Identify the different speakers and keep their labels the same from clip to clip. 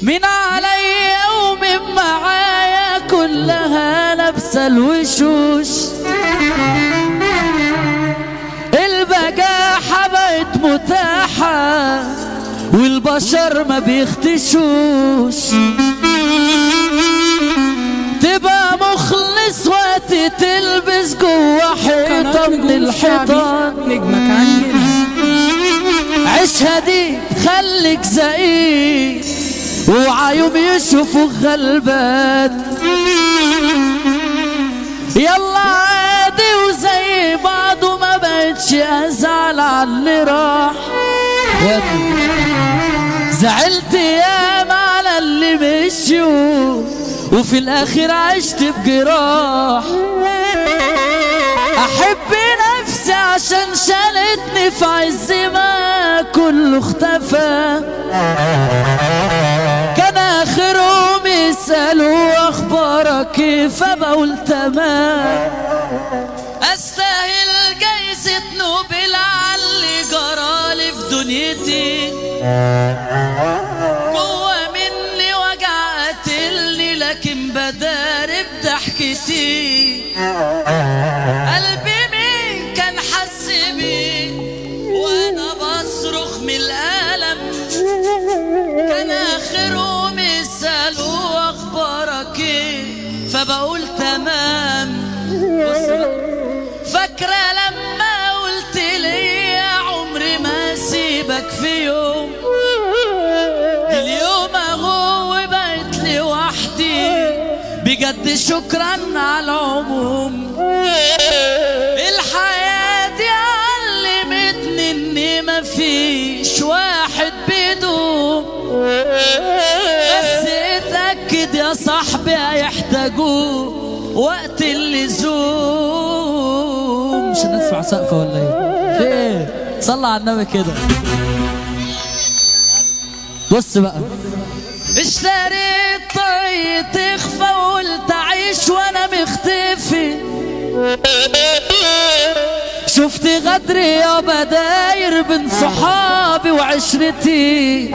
Speaker 1: من عليا ومن معايا كلها لابسه الوشوش البجاحة بقت متاحة والبشر ما بيختشوش تبقى مخلص وقت تلبس جوا حيطة
Speaker 2: قناة
Speaker 1: من
Speaker 2: نجوم الشعبي
Speaker 1: الحيطان
Speaker 2: نجمك عندنا
Speaker 1: عيشها دي خليك زقيق وعيوم يشوفوا غلبان يلا عادي وزي بعض وما بقتش ازعل على اللي راح زعلت ياما على اللي مشيوا وفي الاخر عشت بجراح احب نفسي عشان شالتني في عز ما كله اختفى كان اخرهم يسالوا اخبارك كيف بقول تمام استاهل جايزة نوبل على اللي جرالي في دنيتي جوا مني وجع قتلني لكن بدارب ضحكتي قلبي مين كان حس بيه وانا بصرخ من الالم كان اخرهم يسالوا اخبارك ايه فبقول تمام بص بقى. فاكرة لما قلت لي عمري ما اسيبك في يوم اليوم اهو وبقيت لوحدي بجد شكرا على العموم الحياة دي علمتني اني مفيش واحد بيدوم بس اتأكد يا صاحبي هيحتاجوه وقت اللزوم مش هندفع سقفة ولا ايه؟ في ايه؟ صلى على النبي كده بص بقى اشتريت طريق تخفى وقلت اعيش وانا مختفي شفت غدري يا بداير بين صحابي وعشرتي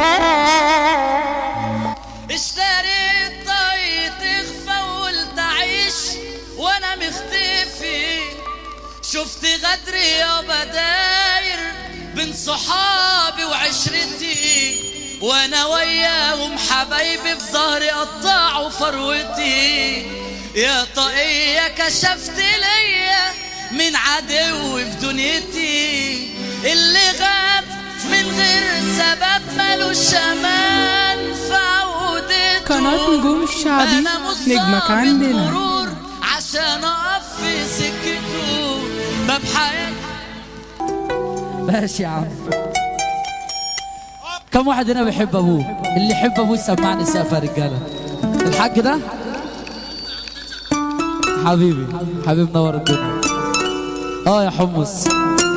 Speaker 1: اشتريت طريق تخفى وقلت اعيش وانا مختفي شفت غدري يا بداير بين صحابي وعشرتي وانا وياهم حبايبي في ظهري قطعوا فروتي يا طاقية كشفت ليا من عدو في دنيتي اللي غاب من غير سبب ملوش امان في عودته
Speaker 2: قناة نجوم الشعبي
Speaker 1: أنا مش
Speaker 2: نجمك
Speaker 1: ظابط
Speaker 2: عندنا
Speaker 1: مرور عشان اقف في سكته باب حياتي ماشي يا عم كم واحد هنا بيحب ابوه اللي يحب ابوه يسمعني سقف يا رجاله الحاج ده حبيبي حبيب نور الدنيا اه يا حمص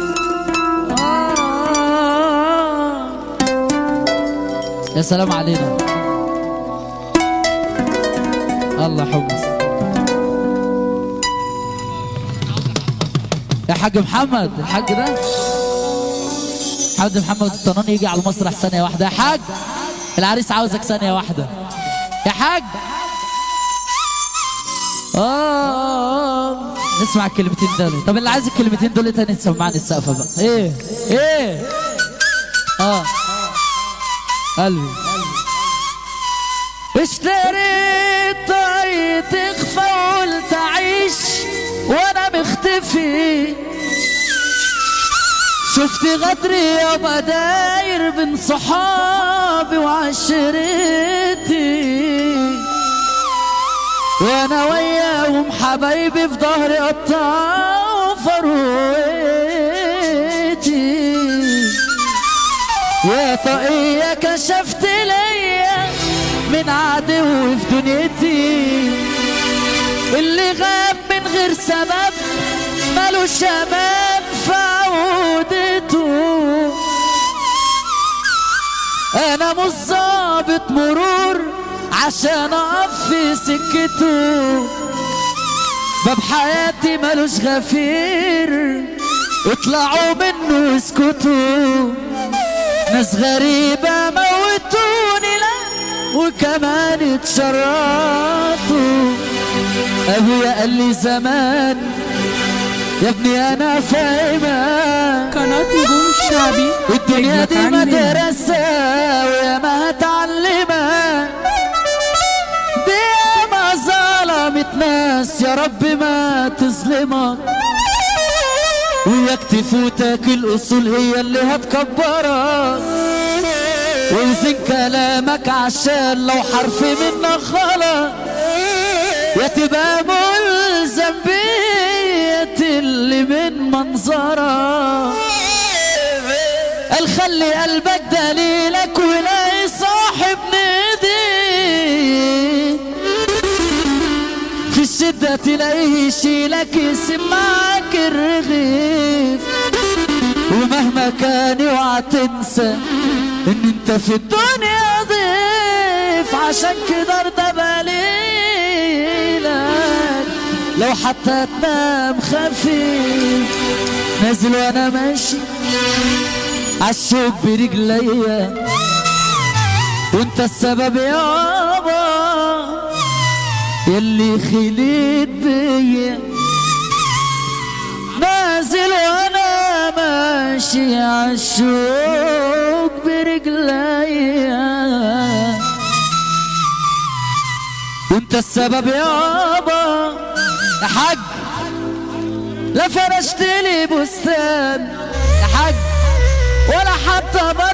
Speaker 1: آه. يا سلام علينا الله حمص يا حاج محمد الحاج ده حاج محمد الطناني يجي على المسرح ثانية واحدة يا حاج العريس عاوزك ثانية واحدة يا حاج آه نسمع الكلمتين دول طب اللي عايز الكلمتين دول تاني تسمعني السقفة بقى ايه ايه اه قلبي اشتريت طريق تخفى وقلت اعيش وانا مختفي شفت غدري يا بداير بين صحابي وعشرتي وانا وياهم حبايبي في ظهري قطعوا فروتي يا طاقية كشفت ليا من عدو في دنيتي اللي غاب من غير سبب ملوش امان في عودته انا مش ظابط مرور عشان اقف في سكته باب حياتي ملوش غفير اطلعوا منه اسكتوا ناس غريبة موتوني لا وكمان اتشرطوا ابويا قال لي زمان يا ابني انا فاهمك
Speaker 2: قناة نجوم الشعبي
Speaker 1: الدنيا
Speaker 2: نجمك
Speaker 1: دي
Speaker 2: عندنا
Speaker 1: مدرسة ويا ما هتعلمك دي ما ظلمت ناس يا رب ما تظلمك وياك تفوتك الأصول هي اللي هتكبرك وزن كلامك عشان لو حرف منك غلط يا تبقى ملزم بية اللي من منظرك قال خلي قلبك دليلك ولاقي صاحب نضيف في الشدة تلاقيه يشيلك يسمعك الرغيف ومهما كان اوعى تنسى ان انت في الدنيا ضيف عشان كده ارضى بليلك لو حتى تنام خفيف نازل وانا ماشي عالشوك برجليا وانت السبب يابا يلي خليت بيا نازل وانا ماشي عالشوك برجليا وانت السبب يابا يا حاج لا فرشت لي بستان يا حاج ولا حتى بر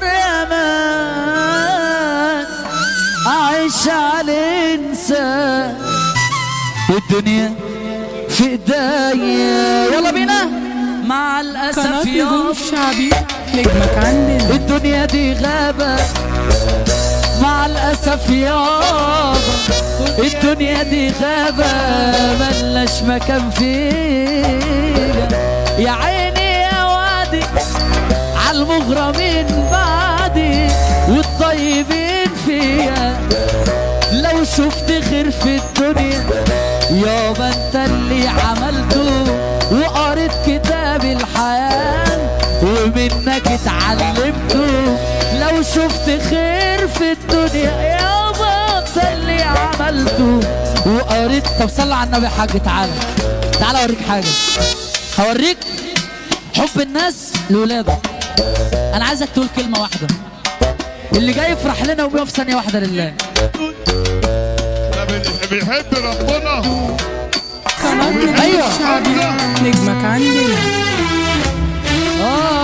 Speaker 1: امان اعيش على انسان والدنيا في ايديا يلا بينا مع
Speaker 2: قناة
Speaker 1: الاسف
Speaker 2: نجوم
Speaker 1: يابا
Speaker 2: الشعبي نجمك عندنا
Speaker 1: الدنيا دي غابة مع الأسف يابا الدنيا دي غابة ملناش مكان فيها يا عيني يا وادي عالمغرمين بعدي والطيبين فيا لو شفت خير في الدنيا يابا انت اللي عملته وقريت كتاب الحياة ومنك اتعلمته لو شفت خير في الدنيا يابا انت اللي عملته وقريت طب صلى على النبي يا حاج تعالى تعالى اوريك حاجة هوريك حب الناس لولادك انا عايزك تقول كلمة واحدة اللي جاي يفرح لنا وبيقف ثانية واحدة لله
Speaker 3: ده بي- بيحب ربنا
Speaker 2: قناة نجوم
Speaker 1: أيوة.
Speaker 2: الشعبي نجمك عندنا
Speaker 1: اه